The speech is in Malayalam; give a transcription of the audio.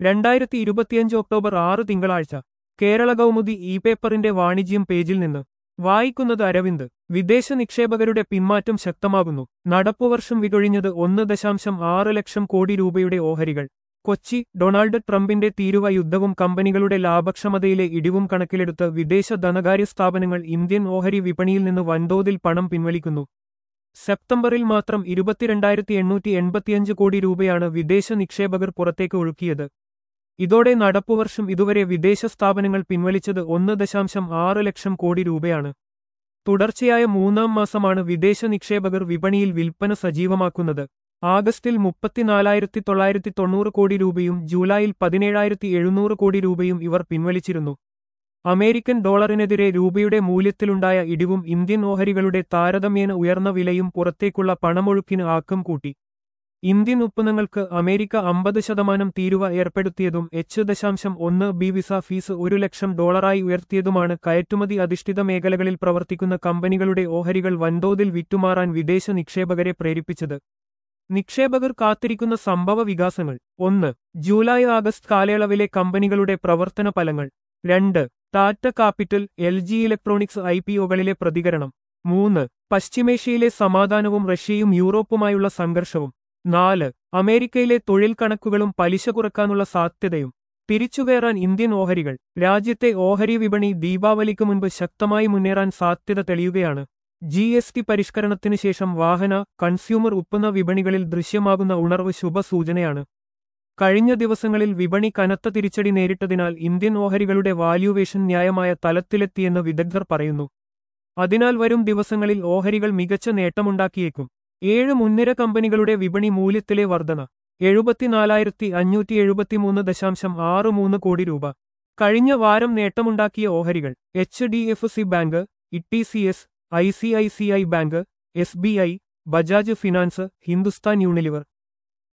രണ്ടായിരത്തി ഇരുപത്തിയഞ്ച് ഒക്ടോബർ ആറ് തിങ്കളാഴ്ച കേരള കൗമുദി ഇ പേപ്പറിന്റെ വാണിജ്യം പേജിൽ നിന്ന് വായിക്കുന്നത് അരവിന്ദ് വിദേശ നിക്ഷേപകരുടെ പിന്മാറ്റം ശക്തമാകുന്നു നടപ്പുവർഷം വികൊഴിഞ്ഞത് ഒന്ന് ദശാംശം ആറ് ലക്ഷം കോടി രൂപയുടെ ഓഹരികൾ കൊച്ചി ഡൊണാൾഡ് ട്രംപിന്റെ തീരുവ യുദ്ധവും കമ്പനികളുടെ ലാഭക്ഷമതയിലെ ഇടിവും കണക്കിലെടുത്ത് വിദേശ ധനകാര്യ സ്ഥാപനങ്ങൾ ഇന്ത്യൻ ഓഹരി വിപണിയിൽ നിന്ന് വൻതോതിൽ പണം പിൻവലിക്കുന്നു സെപ്റ്റംബറിൽ മാത്രം ഇരുപത്തിരണ്ടായിരത്തി എണ്ണൂറ്റി എൺപത്തിയഞ്ച് കോടി രൂപയാണ് വിദേശ നിക്ഷേപകർ പുറത്തേക്ക് ഒഴുക്കിയത് ഇതോടെ നടപ്പുവർഷം ഇതുവരെ വിദേശ സ്ഥാപനങ്ങൾ പിൻവലിച്ചത് ഒന്ന് ദശാംശം ആറ് ലക്ഷം കോടി രൂപയാണ് തുടർച്ചയായ മൂന്നാം മാസമാണ് വിദേശ നിക്ഷേപകർ വിപണിയിൽ വിൽപ്പന സജീവമാക്കുന്നത് ആഗസ്റ്റിൽ മുപ്പത്തിനാലായിരത്തി തൊള്ളായിരത്തി തൊണ്ണൂറ് കോടി രൂപയും ജൂലൈയിൽ പതിനേഴായിരത്തി എഴുന്നൂറ് കോടി രൂപയും ഇവർ പിൻവലിച്ചിരുന്നു അമേരിക്കൻ ഡോളറിനെതിരെ രൂപയുടെ മൂല്യത്തിലുണ്ടായ ഇടിവും ഇന്ത്യൻ ഓഹരികളുടെ താരതമ്യേന ഉയർന്ന വിലയും പുറത്തേക്കുള്ള പണമൊഴുക്കിന് ആക്കം കൂട്ടി ഇന്ത്യൻ ഉത്പന്നങ്ങൾക്ക് അമേരിക്ക അമ്പത് ശതമാനം തീരുവ ഏർപ്പെടുത്തിയതും എച്ച് ദശാംശം ഒന്ന് ബി വിസ ഫീസ് ഒരു ലക്ഷം ഡോളറായി ഉയർത്തിയതുമാണ് കയറ്റുമതി അധിഷ്ഠിത മേഖലകളിൽ പ്രവർത്തിക്കുന്ന കമ്പനികളുടെ ഓഹരികൾ വൻതോതിൽ വിറ്റുമാറാൻ വിദേശ നിക്ഷേപകരെ പ്രേരിപ്പിച്ചത് നിക്ഷേപകർ കാത്തിരിക്കുന്ന സംഭവ വികാസങ്ങൾ ഒന്ന് ജൂലൈ ആഗസ്റ്റ് കാലയളവിലെ കമ്പനികളുടെ പ്രവർത്തന ഫലങ്ങൾ രണ്ട് Tata Capital L G Electronics I P ഒകളിലെ പ്രതികരണം മൂന്ന് പശ്ചിമേഷ്യയിലെ സമാധാനവും റഷ്യയും യൂറോപ്പുമായുള്ള സംഘർഷവും നാല് അമേരിക്കയിലെ തൊഴിൽ കണക്കുകളും പലിശ കുറക്കാനുള്ള സാധ്യതയും തിരിച്ചുകയറാൻ ഇന്ത്യൻ ഓഹരികൾ രാജ്യത്തെ ഓഹരി വിപണി ദീപാവലിക്ക് മുൻപ് ശക്തമായി മുന്നേറാൻ സാധ്യത തെളിയുകയാണ് ജി എസ് ടി പരിഷ്കരണത്തിന് ശേഷം വാഹന കൺസ്യൂമർ ഉപ്പുന്ന വിപണികളിൽ ദൃശ്യമാകുന്ന ഉണർവ് ശുഭസൂചനയാണ് കഴിഞ്ഞ ദിവസങ്ങളിൽ വിപണി കനത്ത തിരിച്ചടി നേരിട്ടതിനാൽ ഇന്ത്യൻ ഓഹരികളുടെ വാല്യൂവേഷൻ ന്യായമായ തലത്തിലെത്തിയെന്ന് വിദഗ്ധർ പറയുന്നു അതിനാൽ വരും ദിവസങ്ങളിൽ ഓഹരികൾ മികച്ച നേട്ടമുണ്ടാക്കിയേക്കും ഏഴ് മുൻനിര കമ്പനികളുടെ വിപണി മൂല്യത്തിലെ വർധന എഴുപത്തിനാലായിരത്തി അഞ്ഞൂറ്റി എഴുപത്തിമൂന്ന് ദശാംശം ആറ് മൂന്ന് കോടി രൂപ കഴിഞ്ഞ വാരം നേട്ടമുണ്ടാക്കിയ ഓഹരികൾ H D F C Bank E C S I C I C I Bank S B I Bajaj Finance Hindustan Unilever